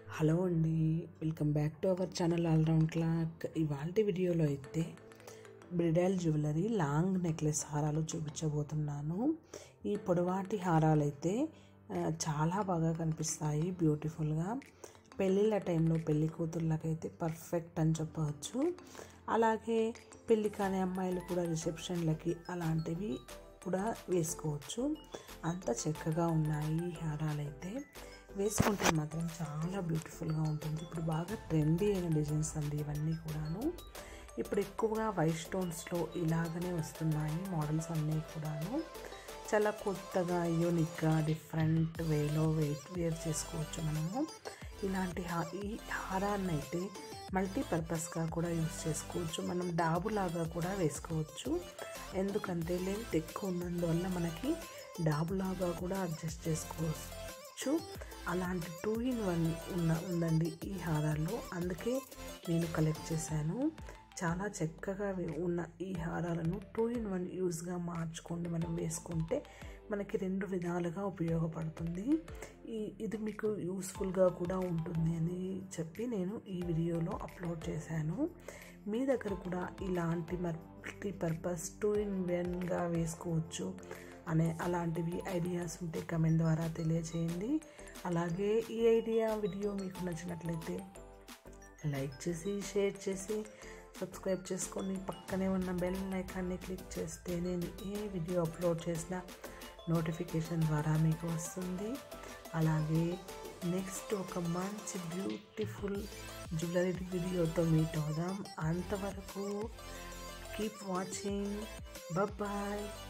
hello అండి welcome back to our channel all round clock ఇవాళ వీడియోలో అయితే బ్రిడల్ జ్యువెలరీ లాంగ్ నెక్లెస్ హారాలు చూపించబోతున్నాను ఈ పొడవాటి హారాలు అయితే ఆ, చాలా బాగా కనిపిస్తాయి బ్యూటిఫుల్గా పెళ్ళిళ్ళ టైంలో పెళ్లి కూతుర్లకైతే పర్ఫెక్ట్ అని చెప్పవచ్చు అలాగే పెళ్ళి కాని అమ్మాయిలు కూడా రిసెప్షన్లకి అలాంటివి కూడా వేసుకోవచ్చు అంత చక్కగా ఉన్నాయి ఈ హారాలు అయితే వేసుకుంటే మాత్రం చాలా బ్యూటిఫుల్గా ఉంటుంది ఇప్పుడు బాగా ట్రెండీ అయిన డిజైన్స్ అండి ఇవన్నీ కూడాను ఇప్పుడు ఎక్కువగా వైట్ స్టోన్స్లో ఇలాగనే వస్తున్నాయి మోడల్స్ అన్నీ కూడాను చాలా కొత్తగా యూనిక్గా డిఫరెంట్ వేలో వెయిట్ వేర్ చేసుకోవచ్చు మనము ఇలాంటి హా ఈ హారాన్ని అయితే మల్టీపర్పస్గా కూడా యూస్ చేసుకోవచ్చు మనం డాబులాగా కూడా వేసుకోవచ్చు ఎందుకంటే లెంత్ ఎక్కువ ఉన్నందువల్ల మనకి డాబులాగా కూడా అడ్జస్ట్ చేసుకోవచ్చు అలాంటి టూ ఇన్ వన్ ఉన్న ఉందండి ఈ హారాల్లో అందుకే నేను కలెక్ట్ చేశాను చాలా చక్కగా వే- ఉన్న ఈ హారాలను టూ ఇన్ వన్ యూస్గా మార్చుకొని మనం వేసుకుంటే మనకి రెండు విధాలుగా ఉపయోగపడుతుంది ఈ ఇది మీకు యూస్ఫుల్గా కూడా ఉంటుంది అని చెప్పి నేను ఈ వీడియోలో అప్లోడ్ చేశాను మీ దగ్గర కూడా ఇలాంటి మల్టీపర్పస్ టూ ఇన్ వన్గా వేసుకోవచ్చు అనే అలాంటివి ఐడియాస్ ఉంటే కమెంట్ ద్వారా తెలియజేయండి అలాగే ఈ ఐడియా వీడియో మీకు నచ్చినట్లయితే లైక్ చేసి షేర్ చేసి సబ్స్క్రైబ్ చేసుకొని పక్కనే ఉన్న బెల్ ఐకాన్ని క్లిక్ చేస్తే నేను ఏ వీడియో అప్లోడ్ చేసినా నోటిఫికేషన్ ద్వారా మీకు వస్తుంది అలాగే నెక్స్ట్ ఒక మంచి బ్యూటిఫుల్ జ్యువెలరీ వీడియోతో మీట్ అవుదాం అంతవరకు కీప్ వాచింగ్ బాయ్